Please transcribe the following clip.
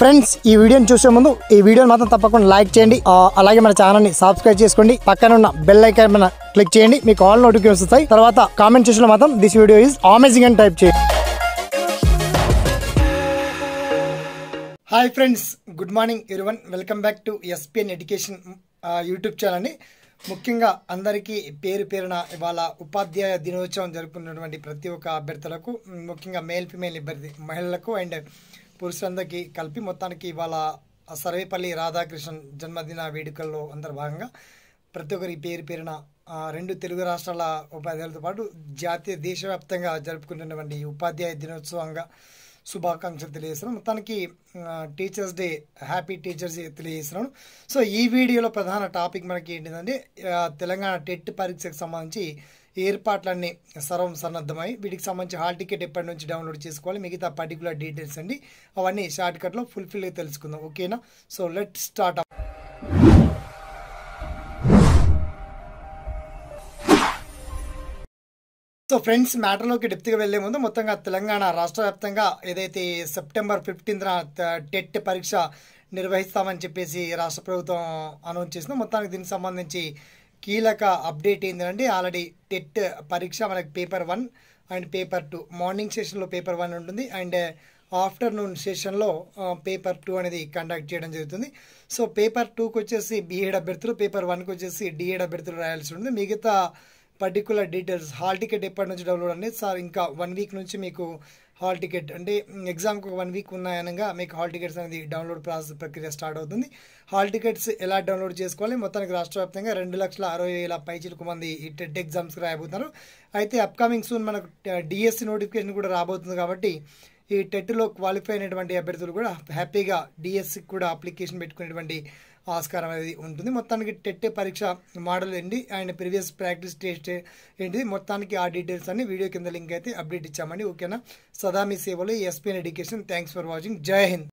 friends ఈ వీడియోని చూసే ముందు ఈ వీడియోని మాత్రం తప్పకుండా లైక్ చేయండి ఆ, అలాగే మన ఛానల్ ని సబ్స్క్రైబ్ చేసుకోండి పక్కన ఉన్న బెల్ ఐకాన్ మీద క్లిక్ చేయండి మీకు ఆల్ నోటిఫికేషన్ వస్తాయి తర్వాత కామెంట్ సెక్షన్ లో మాత్రం దిస్ వీడియో ఈజ్ అమేజింగ్ అని టైప్ చేయండి hi friends good morning everyone welcome back to SPN education YouTube channel అండి ముఖ్యంగా అందరికీ పేరు పేరున ఇవాళ ఉపాధ్యాయ దినోత్సవం జరుపుకున్నటువంటి ప్రతి ఒక్క అభ్యర్థులకు మ్, ముఖ్యంగా మేల్ ఫిమేల్ ఇబ్బంది మహిళలకు అండ్ పురుషులందరికీ కలిపి మొత్తానికి ఇవాళ సర్వేపల్లి రాధాకృష్ణన్ జన్మదిన వేడుకల్లో అందరు భాగంగా ప్రతి ఒక్కరి పేరు పేరున ఆ, రెండు తెలుగు రాష్ట్రాల ఉపాధ్యాయులతో పాటు జాతీయ దేశవ్యాప్తంగా జరుపుకుంటున్నటువంటి ఈ ఉపాధ్యాయ దినోత్సవంగా శుభాకాంక్షలు తెలియజేస్తున్నాను మొత్తానికి teachers day happy teachers day తెలియజేస్తున్నాను సో ఈ వీడియోలో ప్రధాన టాపిక్ మనకి ఏంటిదంటే ఆ, తెలంగాణ టెట్ పరీక్షకు సంబంధించి ఏర్పాట్లన్నీ సర్వం సన్నద్ధమై వీటికి సంబంధించి హాల్ టికెట్ ఎప్పటి నుంచి డౌన్లోడ్ చేసుకోవాలి మిగతా పర్టికులర్ డీటెయిల్స్ అండి అవన్నీ షార్ట్ కట్లో ఫుల్ఫిల్గా తెలుసుకుందాం ఓకేనా so let start so friends మ్యాటర్లోకి డెప్త్గా వెళ్లే ముందు మొత్తంగా తెలంగాణ రాష్ట్ర వ్యాప్తంగా ఏదైతే సెప్టెంబర్ ఫిఫ్టీన్త్న టెట్ పరీక్ష నిర్వహిస్తామని చెప్పేసి రాష్ట్ర ప్రభుత్వం అనౌన్స్ చేసింది మొత్తానికి దీనికి సంబంధించి కీలక అప్డేట్ ఏంటంటే ఆల్రెడీ టెట్ పరీక్ష మనకి paper one and paper two morning సెషన్లో పేపర్ వన్ ఉంటుంది అండ్ ఆఫ్టర్నూన్ సెషన్లో పేపర్ టూ అనేది కండక్ట్ చేయడం జరుగుతుంది సో పేపర్ టూకి వచ్చేసి బీఎడ్ అభ్యర్థులు పేపర్ వన్కి వచ్చేసి డిఎడ్ అభ్యర్థులు రాయాల్సి ఉంటుంది మిగతా పర్టికులర్ డీటెయిల్స్ హాల్ టికెట్ ఎప్పటి నుంచి డౌన్లోడ్ అనేది సార్ ఇంకా వన్ వీక్ నుంచి మీకు హాల్ టికెట్ అంటే ఎగ్జామ్కి ఒక వన్ వీక్ ఉన్నాయనగా మీకు హాల్ టికెట్స్ అనేది డౌన్లోడ్ ప్రాసెస్ ప్రక్రియ స్టార్ట్ అవుతుంది హాల్ టికెట్స్ ఎలా డౌన్లోడ్ చేసుకోవాలి మొత్తానికి రాష్ట్ర వ్యాప్తంగా రెండు లక్షల అరవై వేల పైచిలకు మంది ఈ టెట్ ఎగ్జామ్స్కి రాయబోతున్నారు అయితే అప్కమింగ్ సూన్ మనకు డిఎస్సి నోటిఫికేషన్ కూడా రాబోతుంది కాబట్టి ఈ టెట్లో క్వాలిఫై అయినటువంటి అభ్యర్థులు కూడా హ్యాపీగా డిఎస్సికి కూడా అప్లికేషన్ పెట్టుకునేటువంటి ఆస్కారం అనేది ఉంటుంది మొత్తానికి టెట్ పరీక్ష మోడల్ ఏంటి అండ్ ప్రీవియస్ ప్రాక్టీస్ టెస్ట్ ఏంటిది మొత్తానికి ఆ డీటెయిల్స్ అన్ని వీడియో కింద లింక్ అయితే అప్డేట్ ఇచ్చామండి ఓకేనా సదా మీ సేవలు SPN education thanks for watching Jai Hind